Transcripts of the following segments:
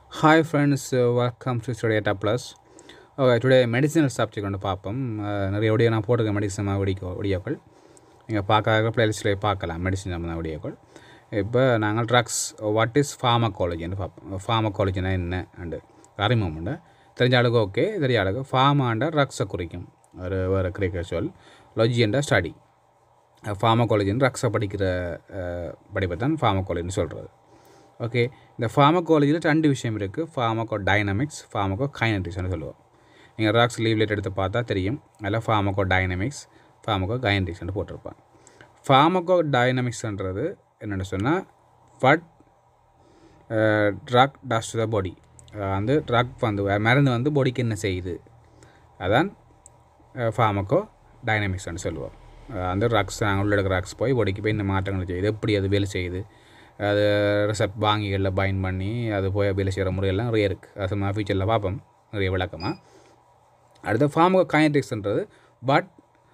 Hi friends, uh, welcome to Study Data Plus. Okay, today medicinal subject வந்து பார்ப்போம் அஹ் நிறைய video நான் போட்டிருக்கேன் மெடிசன் வீடியோ வீடியோக்கள் நீங்கள் பார்க்காத பிளேலிஸ்ட்டில் பார்க்கலாம் மெடிசின் சம்மந்த வீடியோக்கள் இப்போ நாங்கள் ட்ரக்ஸ் வாட் இஸ் ஃபார்மகாலஜின்னு பார்ப்போம் ஃபார்மகாலஜினா என்ன அண்டு அறிமுகம் உண்டு தெரிஞ்ச ஆளுக்கு ஓகே தெரிஞ்ச ஆளுக்கு ஃபார்மாண்ட ட்ரக்ஸை குறிக்கும் ஒரு வேறு கிரிக்க சொல் லொஜியண்ட ஸ்டடி ஃபார்மகாலஜின்னு ட்ரக்ஸை படிக்கிற அஹ், படிப்பை தான் ஃபார்மகாலஜின்னு சொல்கிறது ஓகே இந்த ஃபார்மகாலஜியில் ரெண்டு விஷயம் இருக்குது ஃபார்மகோ டைனமிக்ஸ் ஃபார்மகோ கைனடிக்ஸ்னு சொல்லுவோம் நீங்கள் ராக்ஸ் லீவ்லெட் எடுத்து பார்த்தா தெரியும் அதில் ஃபார்மகோ டைனமிக்ஸ் ஃபார்மகோ கைனடிக்ஸ்னு போட்டிருப்பாங்க ஃபார்மகோ டைனமிக்ஸ்ன்றது என்னென்னு சொன்னால் ஃபட் ட்ரக் டஸ் த பாடி வந்து ட்ரக் வந்து மருந்து வந்து பாடிக்கு என்ன செய்யுது அதான் ஃபார்மக்கோ டைனமிக்ஸ்னு சொல்லுவோம் அஹ் அந்த ட்ரக்ஸ் நாங்கள் உள்ள எடுக்கிற ட்ரக்ஸ் போய் பாடிக்கு போய் இந்த மாற்றங்கள் செய்யுது எப்படி அது வேலை செய்யுது அது ரிசப்ட் வாங்கிகளில் பைன் பண்ணி அது போய் வேலை செய்கிற முறையெல்லாம் நிறைய இருக்குது அது நம்ம ஃபியூச்சரில் பார்ப்போம் நிறைய விளக்கமாக அடுத்து ஃபார்மகோ கைனடிக்ஸ்ன்றது but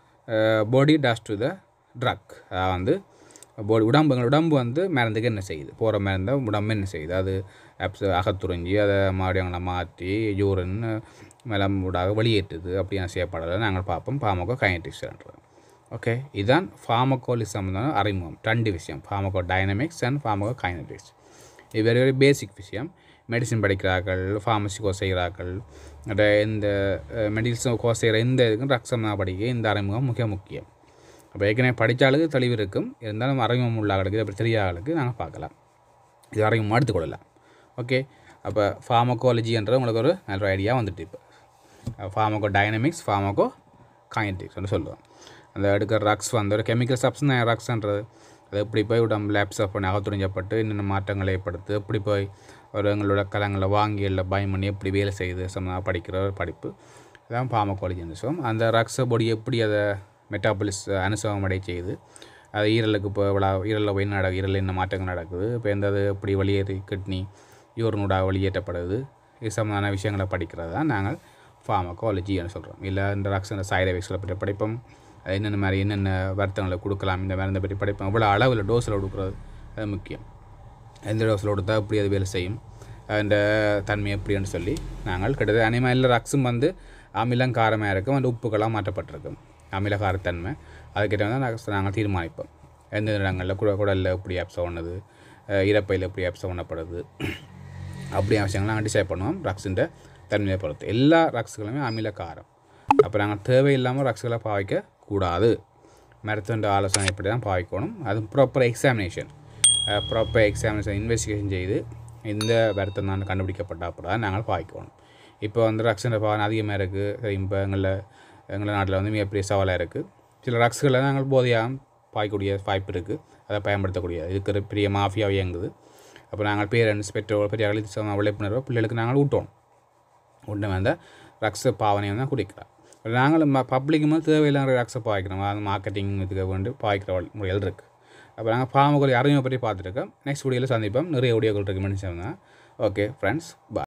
body does to the drug அதாவது வந்து பாடி உடம்பு எங்கள் உடம்பு வந்து மருந்துக்கு என்ன செய்யுது போகிற மருந்தை உடம்பு என்ன செய்யுது அது அப்ஸ் அகத்துறிஞ்சி அதை மறுபடியும் அவங்கள மாற்றி யூரின் மேலம் ஊடாக வெளியேற்றுது அப்படியான செய்யப்படலை நாங்கள் பார்ப்போம் ஃபார்மகோ கைனடிக்ஸ்ன்றது ஓகே இதுதான் ஃபார்மகோலிசம் தான் அறிமுகம் ரெண்டு விஷயம் pharmacodynamics and pharmacokinetics இது வெரி வெரி பேசிக் விஷயம் மெடிசின் படிக்கிறார்கள் ஃபார்மசி கோர்ஸ் செய்கிறார்கள் அத இந்த மெடிசன் கோர்ஸ் செய்கிற எந்த இதுக்கும் ரக்ஷம் படிக்க இந்த அறிமுகம் மிக முக்கியம் அப்போ ஏற்கனவே படித்தாளுக்கு தெளிவு இருக்கும் இருந்தாலும் அறிமுகம் உள்ள ஆளுக்கு அப்படி தெரியாத ஆளுக்கு நாங்கள் பார்க்கலாம் இது அறிமுகம் எடுத்துக்கொள்ளலாம் ஓகே அப்போ ஃபார்மகோலஜின்றது உங்களுக்கு ஒரு நல்ல ஐடியா வந்துட்டு இப்போ ஃபார்மகோ டைனமிக்ஸ் ஃபார்மகோ கைனடிக்ஸ்னு சொல்லுவோம் அந்த எடுக்கிற ரக்ஸ் வந்து ஒரு கெமிக்கல் சப்ஸ் தான் ரக்ஸ்ன்றது அது எப்படி போய் உடம்பு லேப்ஸ் பண்ணி அகத்துறிஞ்சப்பட்டு என்னென்ன மாற்றங்களை ஏற்படுத்து எப்படி போய் ஒரு எங்களோட கலங்களை வாங்கி இல்லை பயம் பண்ணி எப்படி வேலை செய்யுது சம்மந்தமாக படிக்கிற ஒரு படிப்பு அதான் ஃபார்மகாலஜின்னு சொல்லுவோம் அந்த ரக்ஸ பொடி எப்படி அதை மெட்டாபலிஸ் அனுசவம் அடைய செய்யுது அது ஈரலுக்கு இப்போ விழா ஈரலில் போய் நடக்குது ஈரலில் என்ன மாற்றங்கள் நடக்குது இப்போ எந்த அது எப்படி வெளியேறி கிட்னி யூரினூடாக வெளியேற்றப்படுது இது சம்மந்தமான விஷயங்களை படிக்கிறது தான் நாங்கள் ஃபார்மகாலஜின்னு சொல்கிறோம் இல்லை இந்த ரக்ஸ் சைடு எஃபெக்ட்ஸில் பற்றி படிப்போம் அது என்னென்ன மாதிரி என்னென்ன வருத்தங்களை கொடுக்கலாம் இந்த மருந்தை பற்றி படிப்போம் எவ்வளோ அளவில் டோஸில் கொடுக்குறது அது முக்கியம் எந்த டோஸில் கொடுத்தா எப்படி அது வேலை செய்யும் அந்த தன்மை எப்படின்னு சொல்லி நாங்கள் கிட்டத்தட்ட அனிமலில் ரக்ஸும் வந்து அமிலம் காரமாக இருக்கும் அந்த உப்புக்களாக மாற்றப்பட்டிருக்கும் அமில காரத்தன்மை அதுக்கிட்ட வந்து நாங்கள் நாங்கள் தீர்மானிப்போம் எந்த இடங்களில் குட குடலில் எப்படி அப்சர்வ் பண்ணது இறப்பையில் எப்படி அப்சர்வ் பண்ணப்படுது அப்படி விஷயங்கள் நாங்கள் டிசைட் பண்ணுவோம் ரக்ஸுன்ற தன்மையை பொறுத்து எல்லா ரக்ஸுகளுமே அமில காரம் அப்போ நாங்கள் தேவையில்லாமல் ரக்ஸுகளை பாவிக்க கூடாது மருத்துவ ஆலோசனை இப்படி தான் பாவிக்கணும் அது proper examination proper examination investigation செய்து இந்த வருத்தம் தான் கண்டுபிடிக்கப்பட்ட அப்புறம் தான் நாங்கள் பாவிக்கணும் இப்போ வந்து ரக்ஸுன்ற பாவனை அதிகமாக இருக்குது இப்போ எங்களில் எங்கள் நாட்டில் வந்து மிகப்பெரிய சவாலாக இருக்குது சில ரக்ஸுகளை நாங்கள் போதையாக பாய்க்கக்கூடிய வாய்ப்பு இருக்குது அதை பயன்படுத்தக்கூடிய இதுக்கு ஒரு பெரிய மாஃபியாவே இயங்குது அப்போ நாங்கள் பேரண்ட்ஸ் பெற்றோர் பெரிய சம விழிப்புணர்வு பிள்ளைகளுக்கு நாங்கள் ஊட்டுவோம் உடனே வந்து ரக்ஸ பாவனையை தான் குடிக்கிறோம் நாங்களும் ம பப்ளிக்கு மேலே தேவையில்லாத ரக்ஸை பாய்க்கிறோம் அது மார்க்கெட்டிங் இதுக்கு வேண்டி பாய்க்கிற வழி- முறைகள் இருக்குது அப்போ நாங்கள் பாவங்களை அறிமுகம் பற்றி பார்த்துருக்கோம் நெக்ஸ்ட் வீடியோவில் சந்திப்போம் நிறைய வீடியோக்கள் இருக்குது மனுஷன் ஓகே ஃப்ரெண்ட்ஸ் பா